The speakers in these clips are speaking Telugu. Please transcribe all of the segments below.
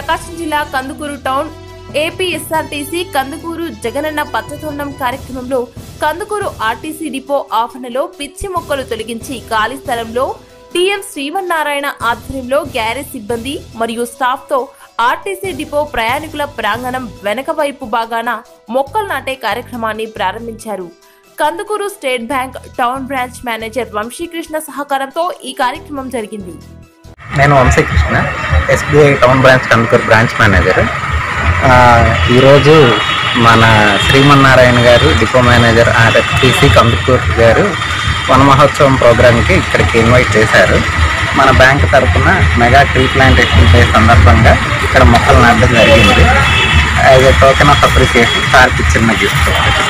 ప్రకాశం జిల్లా కందుకూరు టౌన్ ఏపీఎస్ఆర్టీసీ కందుకూరు జగనన్న పచ్చతోరణం కార్యక్రమంలో కందుకూరు ఆర్టీసీ డిపో ఆవరణలో పిచ్చి మొక్కలు తొలగించి ఖాళీ స్థలంలో టీఎం శ్రీమన్నారాయణ ఆధ్వర్యంలో గ్యారేజ్ సిబ్బంది మరియు స్టాఫ్ తో ఆర్టీసీ డిపో ప్రయాణికుల ప్రాంగణం వెనక వైపు భాగాన మొక్కలు నాటే కార్యక్రమాన్ని ప్రారంభించారు Kandukur state bank town branch manager Vamsikrishna సహకారంతో ఈ కార్యక్రమం జరిగింది నేను Vamsikrishna SBI town branch Kandukur branch manager ఆ, ఈరోజు మన శ్రీమన్నారాయణ గారు డిపో మేనేజర్ ఆర్ఎఫ్టీసీ కందుకూరు గారు వన మహోత్సవం ప్రోగ్రామ్కి ఇక్కడికి ఇన్వైట్ చేశారు మన బ్యాంక్ తరఫున మెగా ట్రీ ప్లాంటేషన్ డే సందర్భంగా ఇక్కడ మొక్కలు నాటడం జరిగింది as a token of appreciation సార్కి చిన్న గిఫ్ట్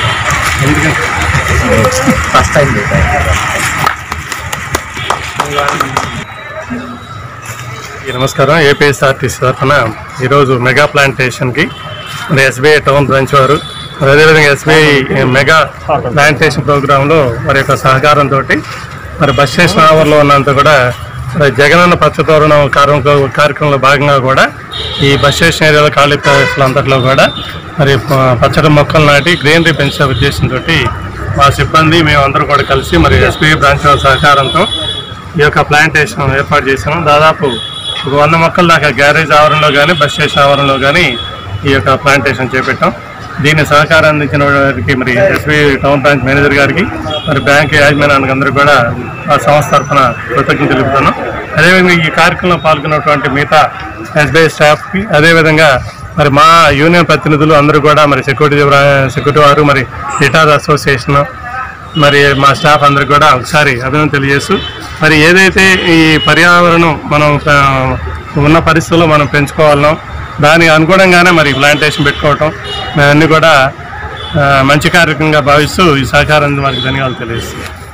ఫస్ట్ టైం చేశారు ఈ నమస్కారం ఏపీఎస్ఆర్టీసీ తరఫున ఈరోజు మెగా ప్లాంటేషన్కి మరి ఎస్బీఐ టౌన్ బ్రాంచ్ వారు మరి అదేవిధంగా ఎస్బీఐ మెగా ప్లాంటేషన్ ప్రోగ్రాంలో వారి యొక్క సహకారంతో మరి బస్ స్టేషన్ ఆవర్లో ఉన్నంత కూడా మరి జగనన్న పచ్చతోరణం కార్య- కార్యక్రమంలో భాగంగా కూడా ఈ బస్ స్టేషన్ ఏరియాలో ఖాళీ ప్రదేశాలంతట్లో కూడా మరి ప- పచ్చడి మొక్కలు నాటి గ్రీనరీ పెంచే ఉద్దేశంతో మా సిబ్బంది మేమందరూ కూడా కలిసి మరి ఎస్బీఐ బ్రాంచ్ వారి సహకారంతో ఈ యొక్క ప్లాంటేషన్ ఏర్పాటు చేసాము దాదాపు ఒక వంద మొక్కలు దాకా గ్యారేజ్ ఆవరణలో కానీ బస్ స్టేషన్ ఆవరణలో కానీ ఈ యొక్క ప్లాంటేషన్ చేపట్టాం దీన్ని సహకారం అందించిన వారికి మరి ఎస్బీ టౌన్ బ్రాంచ్ మేనేజర్ గారికి మరి బ్యాంక్ యాజమాన్యానికి అందరూ కూడా ఆ సంస్థ తరఫున కృతజ్ఞతలు తెలుపుతున్నాం అదేవిధంగా ఈ కార్యక్రమంలో పాల్గొన్నటువంటి మిగతా ఎస్బీఐ స్టాఫ్కి అదేవిధంగా మరి మా యూనియన్ ప్రతినిధులు అందరూ కూడా మరి సెక్యూరిటీ సెక్యూరిటీ వారు మరి రిటార్డ్ అసోసియేషన్ మరి మా స్టాఫ్ అందరికి కూడా ఒకసారి అభినందన తెలియజేస్తూ మరి ఏదైతే ఈ పర్యావరణం మనం ఆ, ఉన్న పరిస్థితుల్లో మనం పెంచుకోవాలనో దానికి అనుగుణంగానే మరి ప్లాంటేషన్ పెట్టుకోవటం అన్నీ కూడా ఆ, మంచి కార్యక్రమంగా భావిస్తూ ఈ సహకారం వారికి ధన్యవాదాలు తెలియజేస్తున్నాం